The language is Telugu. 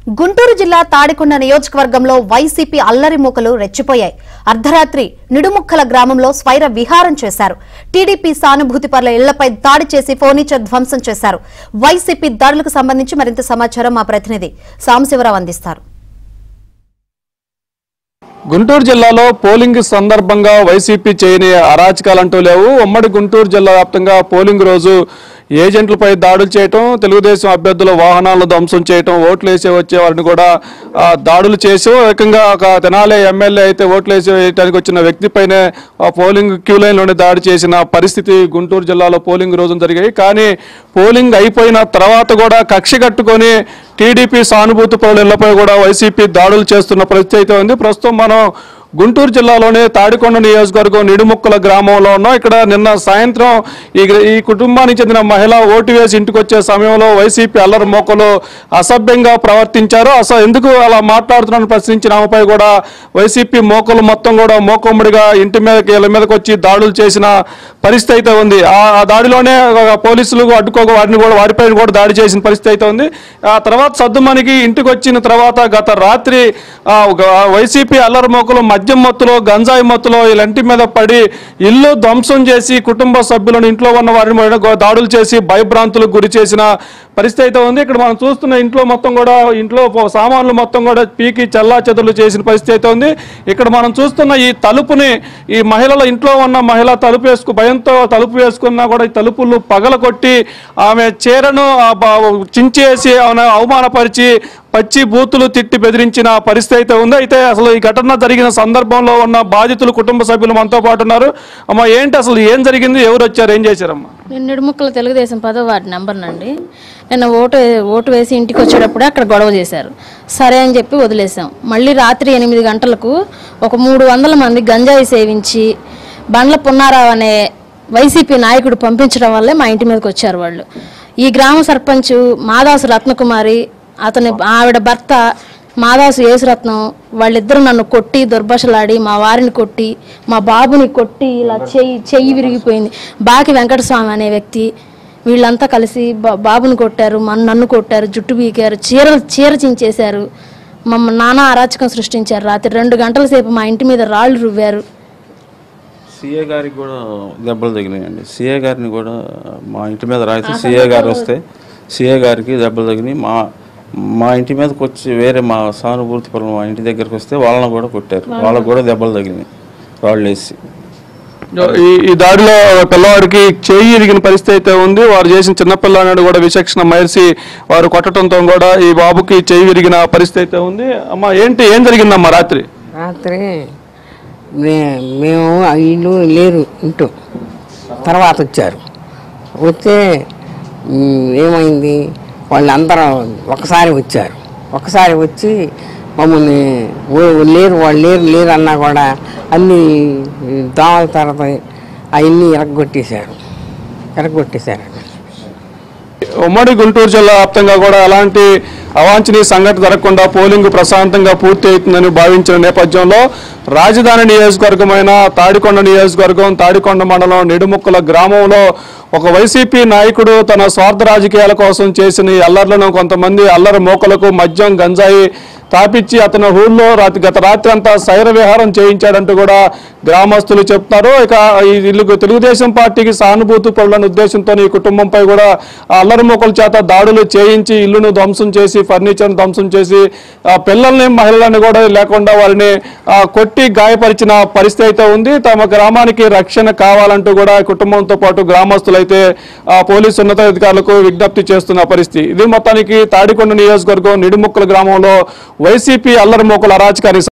గుంటూరు జిల్లా తాడికొండ నియోజకవర్గంలో వైసీపీ అల్లరి మూకలు రెచ్చిపోయాయి అర్ధరాత్రి నిడుముక్కల గ్రామంలో స్వైర విహారం చేశారు టీడీపీ సానుభూతి పరుల ఇళ్లపై దాడి చేసి ఫర్నిచర్ ధ్వంసం చేశారు వైసీపీ దాడులకు సంబంధించి మరింత సమాచారం మా ప్రతినిధి సాంశివరావు అందిస్తారు గుంటూరు జిల్లాలో పోలింగ్ సందర్భంగా వైసీపీ చేయని అరాచకాలంటూ లేవు ఉమ్మడి గుంటూరు జిల్లా వ్యాప్తంగా పోలింగ్ రోజు ఏజెంట్లపై దాడులు చేయటం తెలుగుదేశం అభ్యర్థుల వాహనాలను ధ్వంసం చేయటం ఓట్లు వేసే వచ్చే వారిని కూడా ఆ, దాడులు చేసి ఏకంగా ఒక తెనాలి ఎమ్మెల్యే అయితే ఓట్లు వేసి వేయడానికి వచ్చిన వ్యక్తిపైనే ఆ పోలింగ్ క్యూ లైన్లోనే దాడి చేసిన పరిస్థితి గుంటూరు జిల్లాలో పోలింగ్ రోజున జరిగాయి కానీ పోలింగ్ అయిపోయిన తర్వాత కూడా కక్ష కట్టుకొని టీడీపీ సానుభూతి పౌరులపై కూడా వైసీపీ దాడులు చేస్తున్న పరిస్థితి అయితే ఉంది ప్రస్తుతం మనం గుంటూరు జిల్లాలోని తాడికొండ నియోజకవర్గం నిడుముక్కల గ్రామంలో ఉన్నాం ఇక్కడ నిన్న సాయంత్రం ఈ ఈ కుటుంబానికి చెందిన మహిళ ఓటు వేసి ఇంటికి వచ్చే సమయంలో వైసీపీ అల్లరి మోకలు అసభ్యంగా ప్రవర్తించారు అసలు ఎందుకు అలా మాట్లాడుతున్నారని ప్రశ్నించిన ఆమెపై కూడా వైసీపీ మోకలు మొత్తం కూడా మోకమ్మడిగా ఇంటి మీదకి ఇళ్ళ మీదకి వచ్చి దాడులు చేసిన పరిస్థితి అయితే ఉంది ఆ ఆ దాడిలోనే ఒక పోలీసులు అడ్డుకోక వారిని కూడా వారిపై కూడా దాడి చేసిన పరిస్థితి అయితే ఉంది ఆ తర్వాత సద్దుమణికి ఇంటికి వచ్చిన తర్వాత గత రాత్రి ఆ, ఒక వైసీపీ అల్లరి మోకలు మద్యం మత్తులో గంజాయి మత్తులో వీళ్ళ ఇంటి మీద పడి ఇల్లు ధ్వంసం చేసి కుటుంబ సభ్యులను ఇంట్లో ఉన్న వారిని మీద గో- దాడులు చేసి భయభ్రాంతులకు గురి చేసిన పరిస్థితి అయితే ఉంది ఇక్కడ మనం చూస్తున్న ఇంట్లో మొత్తం కూడా ఇంట్లో పో- సామాన్లు మొత్తం కూడా పీకి చల్లా చెదులు చేసిన పరిస్థితి అయితే ఉంది ఇక్కడ మనం చూస్తున్న ఈ తలుపుని ఈ మహిళల ఇంట్లో ఉన్న మహిళ తలుపు వేసుకు భయంతో తలుపు వేసుకున్నా కూడా ఈ తలుపులు పగలగొట్టి ఆమె చీరను ఆ బ- చించేసి ఆమెను అవమానపరిచి పచ్చి బూతులు తిట్టి బెదిరించిన పరిస్థితి అయితే ఉంది అయితే అసలు ఈ ఘటన జరిగిన సందర్భంలో ఉన్న బాధితులు కుటుంబ సభ్యులు మనతో పాటు ఉన్నారు అమ్మ ఏంటి అసలు ఏం జరిగింది ఎవరు వచ్చారు ఏం చేశారమ్మా నేను నిడుముక్కల తెలుగుదేశం పదో వార్డు నెంబర్ నండి నిన్న ఓటు ఓటు వేసి ఇంటికి వచ్చేటప్పుడే అక్కడ గొడవ చేశారు సరే అని చెప్పి వదిలేసాం మళ్ళీ రాత్రి ఎనిమిది గంటలకు ఒక మూడు వందల మంది గంజాయి సేవించి బండ్ల పున్నారావు అనే వైసీపీ నాయకుడు పంపించడం వల్లే మా ఇంటి మీదకి వచ్చారు వాళ్ళు ఈ గ్రామ సర్పంచ్ మాదాసు రత్నకుమారి అతని ఆవిడ భర్త మాదాసు యేసురత్నం వాళ్ళిద్దరూ నన్ను కొట్టి దుర్భషలాడి మా వారిని కొట్టి మా బాబుని కొట్టి ఇలా చెయ్యి చెయ్యి విరిగిపోయింది బాకి వెంకటస్వామి అనే వ్యక్తి వీళ్ళంతా కలిసి బా- బాబుని కొట్టారు మన నన్ను కొట్టారు జుట్టు బీకారు చీరలు చీర చించేశారు మమ్మల్ని నానా అరాచకం సృష్టించారు రాత్రి రెండు గంటల సేపు మా ఇంటి మీద రాళ్ళు రువ్వారు సీఏ గారికి కూడా దెబ్బలు తగినాయండి సీఏ గారిని కూడా మా ఇంటి మీద రాయితే సీఏ గారు వస్తే సీఏ గారికి దెబ్బలు తగినాయి మా మా ఇంటి మీదకి వచ్చి వేరే మా సానుభూతి పరులు మా ఇంటి దగ్గరికి వస్తే వాళ్ళని కూడా కొట్టారు వాళ్ళకు కూడా దెబ్బలు తగినాయి రాళ్ళు వేసి ఈ ఈ దాడిలో పిల్లవాడికి చేయి ఇరిగిన పరిస్థితి అయితే ఉంది వారు చేసిన చిన్నపిల్లనాడు కూడా విచక్షణ మైర్సి వారు కొట్టడంతో కూడా ఈ బాబుకి చేయి విరిగిన పరిస్థితి అయితే ఉంది అమ్మ ఏంటి ఏం జరిగిందమ్మా రాత్రి రాత్రి మే మేము ఆ ఇల్లు లేరు ఇంటూ తర్వాత వచ్చారు వస్తే మ్, ఏమైంది వాళ్ళందరూ ఒకసారి వచ్చారు ఒకసారి వచ్చి మమ్మల్ని ఓ- లేరు వాళ్ళు లేరు లేరు అన్నా కూడా అన్ని దోమల తర్వాత అవన్నీ ఎరగొట్టేశారు ఎరగొట్టేశారు ఉమ్మడి గుంటూరు జిల్లా వ్యాప్తంగా కూడా ఎలాంటి అవాంఛనీయ సంఘటన జరగకుండా పోలింగ్ ప్రశాంతంగా పూర్తి అవుతుందని భావించిన నేపథ్యంలో రాజధాని నియోజకవర్గమైన తాడికొండ నియోజకవర్గం తాడికొండ మండలం నిడుముక్కల గ్రామంలో ఒక వైసీపీ నాయకుడు తన స్వార్థ రాజకీయాల కోసం చేసిన ఈ అల్లర్లను కొంతమంది అల్లరి మోకలకు మద్యం గంజాయి తాపిచ్చి అతను ఊళ్ళో రాత్రి గత రాత్రి అంతా సైర విహారం చేయించాడంటూ కూడా గ్రామస్తులు చెప్తున్నారు ఇక ఈ ఇల్లు తెలుగుదేశం పార్టీకి సానుభూతి పరులన్న ఉద్దేశంతో ఈ కుటుంబంపై కూడా ఆ అల్లరి మొక్కల చేత దాడులు చేయించి ఇల్లును ధ్వంసం చేసి ఫర్నిచర్ను ధ్వంసం చేసి ఆ పిల్లల్ని మహిళలను కూడా లేకుండా వారిని ఆ, కొట్టి గాయపరిచిన పరిస్థితి అయితే ఉంది తమ గ్రామానికి రక్షణ కావాలంటూ కూడా ఈ కుటుంబంతో పాటు గ్రామస్తులు అయితే ఆ, పోలీసు ఉన్నతాధికారులకు విజ్ఞప్తి చేస్తున్న పరిస్థితి ఇది మొత్తానికి తాడికొండ నియోజకవర్గం నిడుముక్కల గ్రామంలో వైసీపీ అల్లరి మోకల అరాచకానికి